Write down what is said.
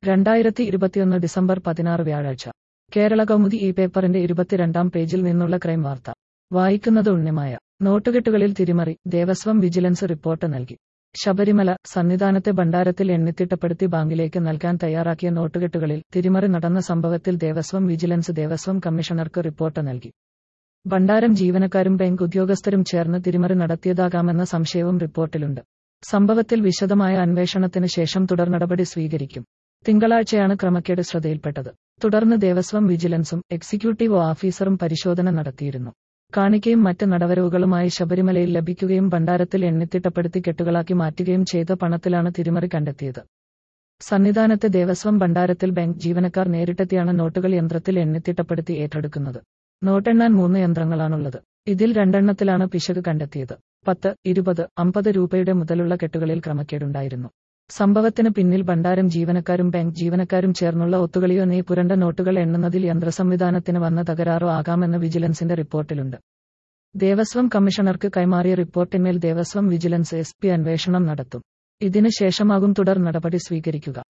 രണ്ടായിരത്തി ഇരുപത്തിയൊന്ന് ഡിസംബർ പതിനാറ് വ്യാഴാഴ്ച കേരള കൗമുദി ഈ പേപ്പറിന്റെ ഇരുപത്തിരണ്ടാം പേജിൽ നിന്നുള്ള ക്രൈം വാർത്ത വായിക്കുന്നത് ഉണ്ണിമായ നോട്ടുകെട്ടുകളിൽ തിരിമറി ദേവസ്വം വിജിലൻസ് റിപ്പോർട്ട് നൽകി ശബരിമല സന്നിധാനത്തെ ഭണ്ഡാരത്തിൽ എണ്ണിത്തിട്ടപ്പെടുത്തി ബാങ്കിലേക്ക് നൽകാൻ തയ്യാറാക്കിയ നോട്ടുകെട്ടുകളിൽ തിരിമറി നടന്ന സംഭവത്തിൽ ദേവസ്വം വിജിലൻസ് ദേവസ്വം കമ്മീഷണർക്ക് റിപ്പോർട്ട് നൽകി ഭണ്ഡാരം ജീവനക്കാരും ബാങ്ക് ഉദ്യോഗസ്ഥരും ചേർന്ന് തിരിമറി നടത്തിയതാകാമെന്ന സംശയവും റിപ്പോർട്ടിലുണ്ട് സംഭവത്തിൽ വിശദമായ അന്വേഷണത്തിന് ശേഷം തുടർ നടപടി സ്വീകരിക്കും തിങ്കളാഴ്ചയാണ് ക്രമക്കേട് ശ്രദ്ധയിൽപ്പെട്ടത് തുടർന്ന് ദേവസ്വം വിജിലൻസും എക്സിക്യൂട്ടീവ് ഓഫീസറും പരിശോധന നടത്തിയിരുന്നു കാണിക്കയും മറ്റ് നടവരവുകളുമായി ശബരിമലയിൽ ലഭിക്കുകയും ഭണ്ഡാരത്തിൽ എണ്ണിത്തിട്ടപ്പെടുത്തി കെട്ടുകളാക്കി മാറ്റുകയും ചെയ്ത പണത്തിലാണ് തിരിമറി കണ്ടെത്തിയത് സന്നിധാനത്തെ ദേവസ്വം ഭണ്ഡാരത്തിൽ ബാങ്ക് ജീവനക്കാർ നേരിട്ടെത്തിയാണ് നോട്ടുകൾ യന്ത്രത്തിൽ എണ്ണിത്തിട്ടപ്പെടുത്തി ഏറ്റെടുക്കുന്നത് നോട്ടെണ്ണാൻ മൂന്ന് യന്ത്രങ്ങളാണുള്ളത് ഇതിൽ രണ്ടെണ്ണത്തിലാണ് പിശക് കണ്ടെത്തിയത് പത്ത് ഇരുപത് അമ്പത് രൂപയുടെ മുതലുള്ള കെട്ടുകളിൽ ക്രമക്കേടുണ്ടായിരുന്നു സംഭവത്തിന് പിന്നിൽ ഭണ്ഡാരം ജീവനക്കാരും ബാങ്ക് ജീവനക്കാരും ചേർന്നുള്ള ഒത്തുകളിയോ നീ പുരണ്ട നോട്ടുകൾ എണ്ണുന്നതിൽ യന്ത്രസംവിധാനത്തിന് വന്ന തകരാറോ ആകാമെന്ന് വിജിലൻസിന്റെ റിപ്പോർട്ടിലുണ്ട് ദേവസ്വം കമ്മീഷണർക്ക് കൈമാറിയ റിപ്പോർട്ടിന്മേൽ ദേവസ്വം വിജിലൻസ് എസ് പി അന്വേഷണം നടത്തും ഇതിന് ശേഷമാകും തുടർ നടപടി സ്വീകരിക്കുക